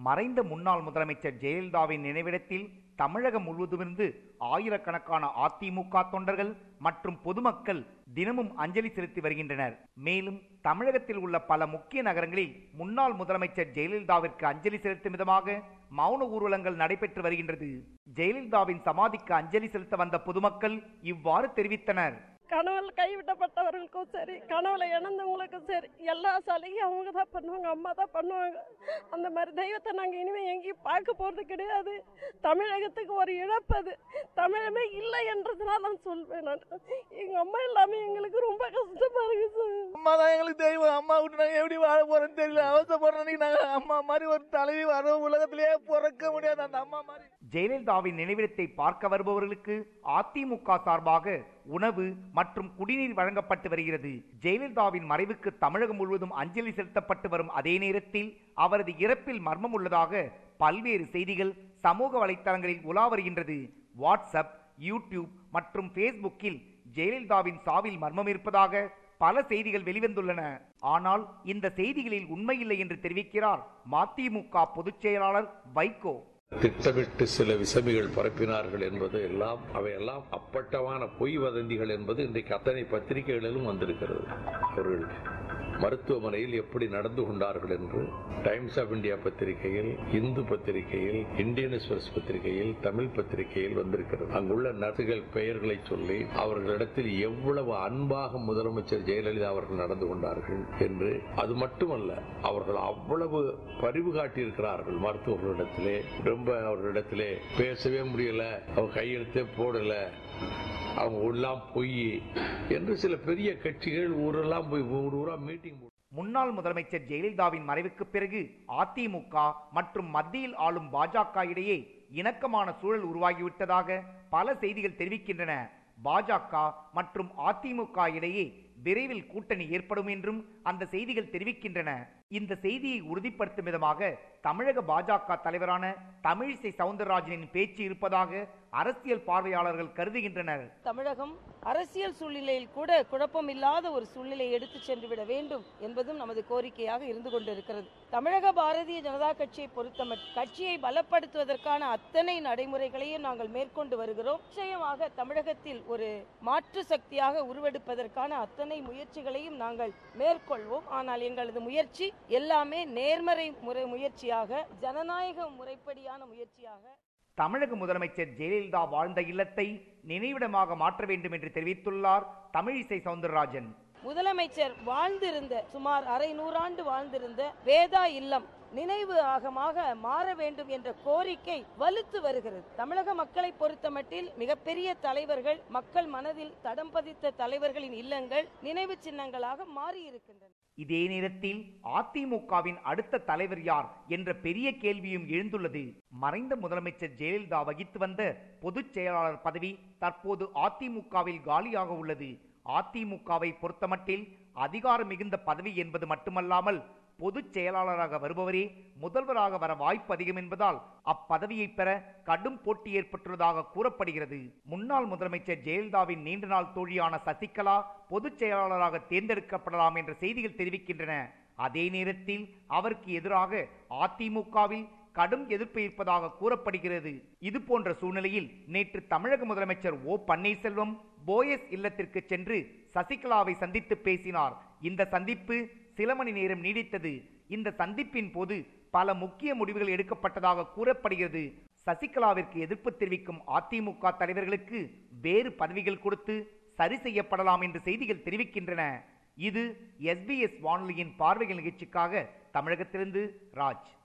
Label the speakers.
Speaker 1: மறைந்த முன்னாள் முதலமைச்சர் ஜெயலலிதாவின் நினைவிடத்தில் தமிழகம் முழுவதுமிருந்து ஆயிரக்கணக்கான அதிமுக தொண்டர்கள் மற்றும் பொதுமக்கள் தினமும் அஞ்சலி செலுத்தி வருகின்றனர் மேலும் தமிழகத்தில் உள்ள பல முக்கிய நகரங்களில் முன்னாள் முதலமைச்சர் ஜெயலலிதாவிற்கு அஞ்சலி செலுத்தும் விதமாக மௌன ஊர்வலங்கள் நடைபெற்று வருகின்றது ஜெயலலிதாவின் சமாதிக்கு அஞ்சலி செலுத்த வந்த பொதுமக்கள் இவ்வாறு தெரிவித்தனர்
Speaker 2: கனவுல கைவிடப்பட்டவர்களுக்கும் சரி கனவுல இழந்தவங்களுக்கும் சரி எல்லா சலுகையும் அவங்க தான் பண்ணுவாங்க அம்மா தான் பண்ணுவாங்க அந்த மாதிரி தெய்வத்தை நாங்கள் இனிமேல் எங்கேயும் பார்க்க போகிறது கிடையாது தமிழகத்துக்கு ஒரு இழப்பு அது தமிழமே இல்லை என்றதுனால நான் சொல்வேன் நான் எங்கள் அம்மா இல்லாமல் எங்களுக்கு ரொம்ப கஷ்டமாக இருக்குது சார்
Speaker 3: அம்மா தான் எங்களுக்கு தெய்வம் அம்மா விட்டு நாங்கள் எப்படி வாழ போறோம்னு தெரியல அவசரப்படுறோம் நாங்கள் அம்மா மாதிரி ஒரு தலைவி வர உலகத்திலேயே பிறக்க முடியாது அந்த அம்மா மாதிரி
Speaker 1: ஜெயலலிதாவின் நினைவிடத்தை பார்க்க வருபவர்களுக்கு அதிமுக சார்பாக உணவு மற்றும் குடிநீர் வழங்கப்பட்டு வருகிறது ஜெயலலிதாவின் மறைவுக்கு தமிழகம் முழுவதும் அஞ்சலி செலுத்தப்பட்டு வரும் அதே நேரத்தில் அவரது இறப்பில் மர்மம் உள்ளதாக பல்வேறு செய்திகள் சமூக வலைத்தளங்களில் உலா வருகின்றது வாட்ஸ்அப் யூடியூப் மற்றும் ஃபேஸ்புக்கில் ஜெயலலிதாவின் சாவில் மர்மம் இருப்பதாக பல செய்திகள் வெளிவந்துள்ளன ஆனால் இந்த செய்திகளில் உண்மையில்லை என்று தெரிவிக்கிறார் மதிமுக பொதுச் செயலாளர் வைகோ
Speaker 4: திட்டமிட்டு சில விசமிகள் பரப்பினார்கள் என்பது எல்லாம் அவையெல்லாம் அப்பட்டமான பொய் வதந்திகள் என்பது இன்றைக்கு அத்தனை பத்திரிகைகளிலும் வந்திருக்கிறது அவர்கள் மருத்துவமனையில் எப்படி நடந்து கொண்டார்கள் என்று டைம்ஸ் ஆஃப் இந்தியா பத்திரிகையில் இந்து பத்திரிகையில் இந்தியன் எக்ஸ்பிரஸ் பத்திரிகையில் தமிழ் பத்திரிகையில் வந்திருக்கிறது அங்குள்ள நர்சுகள் பெயர்களை சொல்லி அவர்களிடத்தில் எவ்வளவு அன்பாக முதலமைச்சர் ஜெயலலிதா அவர்கள் நடந்து கொண்டார்கள் என்று அது மட்டுமல்ல அவர்கள் அவ்வளவு பரிவு காட்டியிருக்கிறார்கள் மருத்துவர்களிடத்திலே ரொம்ப அவர்களிடத்திலே பேசவே முடியல அவங்க கையெழுத்தே போடல அவங்க எல்லாம் பொய் என்று சில பெரிய கட்சிகள் ஊரெல்லாம் போய் ஊர் ஊரா மீட்டிங்
Speaker 1: முன்னாள் முதலமைச்சர் ஜெயலலிதாவின் மறைவுக்கு பிறகு அதிமுக மற்றும் மத்தியில் ஆளும் பாஜக இடையே இணக்கமான சூழல் உருவாகிவிட்டதாக பல செய்திகள் தெரிவிக்கின்றன பாஜக மற்றும் அதிமுக இடையே விரைவில் கூட்டணி ஏற்படும் என்றும் அந்த செய்திகள் தெரிவிக்கின்றன இந்த செய்தியை உறுதிப்படுத்தும் விதமாக தமிழக பாஜக தலைவரான தமிழிசை சவுந்தரராஜனின் பேச்சு இருப்பதாக அரசியல் பார்வையாளர்கள் கருதுகின்றனர்
Speaker 5: தமிழகம் அரசியல் சூழ்நிலையில் கூட குழப்பம் இல்லாத ஒரு சூழ்நிலை எடுத்து சென்று விட வேண்டும் என்பதும் நமது கோரிக்கையாக இருந்து கொண்டிருக்கிறது தமிழக பாரதிய ஜனதா கட்சியை பொறுத்தமட் கட்சியை பலப்படுத்துவதற்கான அத்தனை நடைமுறைகளையும் நாங்கள் மேற்கொண்டு வருகிறோம் நிச்சயமாக தமிழகத்தில் ஒரு மாற்று சக்தியாக உருவெடுப்பதற்கான அத்தனை முயற்சிகளையும் நாங்கள் மேற்கொள்வோம் ஆனால் எங்களது முயற்சி எல்லாமே நேர்மறை முறை முயற்சியாக ஜனநாயக முறைப்படியான முயற்சியாக
Speaker 1: தமிழக முதலமைச்சர் ஜெயலலிதா வாழ்ந்த இல்லத்தை நினைவிடமாக மாற்ற வேண்டும் என்று தெரிவித்துள்ளார் தமிழிசை சவுந்தரராஜன்
Speaker 5: முதலமைச்சர் வாழ்ந்திருந்த சுமார் அரை நூறாண்டு வாழ்ந்திருந்த வேதா இல்லம் நினைவு ஆகமாக மாற வேண்டும் என்ற கோரிக்கை வலுத்து வருகிறது தமிழக மக்களை பொறுத்தமட்டில் மிகப்பெரிய தலைவர்கள் மக்கள் மனதில் தடம் பதித்த தலைவர்களின் இல்லங்கள் நினைவு சின்னங்களாக மாறி இருக்கின்றன
Speaker 1: இதே நேரத்தில் அதிமுகவின் அடுத்த தலைவர் யார் என்ற பெரிய கேள்வியும் எழுந்துள்ளது மறைந்த முதலமைச்சர் ஜெயலலிதா வகித்து வந்த பொதுச் செயலாளர் பதவி தற்போது அதிமுகவில் காலியாக உள்ளது அதிமுகவை பொறுத்தமட்டில் அதிகாரம் மிகுந்த பதவி என்பது மட்டுமல்லாமல் பொதுச் செயலாளராக வருபவரே முதல்வராக வர வாய்ப்பு அதிகம் என்பதால் அப்பதவியை பெற கடும் போட்டி ஏற்பட்டுள்ளதாக கூறப்படுகிறது முன்னாள் முதலமைச்சர் ஜெயலலிதாவின் நீண்ட நாள் தோழியான சசிகலா பொதுச் செயலாளராக தேர்ந்தெடுக்கப்படலாம் என்ற செய்திகள் தெரிவிக்கின்றன அதே நேரத்தில் அவருக்கு எதிராக அதிமுகவில் கடும் எதிர்ப்பு இருப்பதாக கூறப்படுகிறது இது போன்ற சூழ்நிலையில் நேற்று தமிழக முதலமைச்சர் ஓ பன்னீர்செல்வம் போயஸ் இல்லத்திற்கு சென்று சசிகலாவை சந்தித்து பேசினார் இந்த சந்திப்பு சில மணி நேரம் நீடித்தது இந்த சந்திப்பின் போது பல முக்கிய முடிவுகள் எடுக்கப்பட்டதாக கூறப்படுகிறது சசிகலாவிற்கு எதிர்ப்பு தெரிவிக்கும் அதிமுக தலைவர்களுக்கு வேறு பதவிகள் கொடுத்து சரி செய்யப்படலாம் என்று செய்திகள் தெரிவிக்கின்றன இது எஸ்பிஎஸ் வானொலியின் பார்வைகள் நிகழ்ச்சிக்காக தமிழகத்திலிருந்து ராஜ்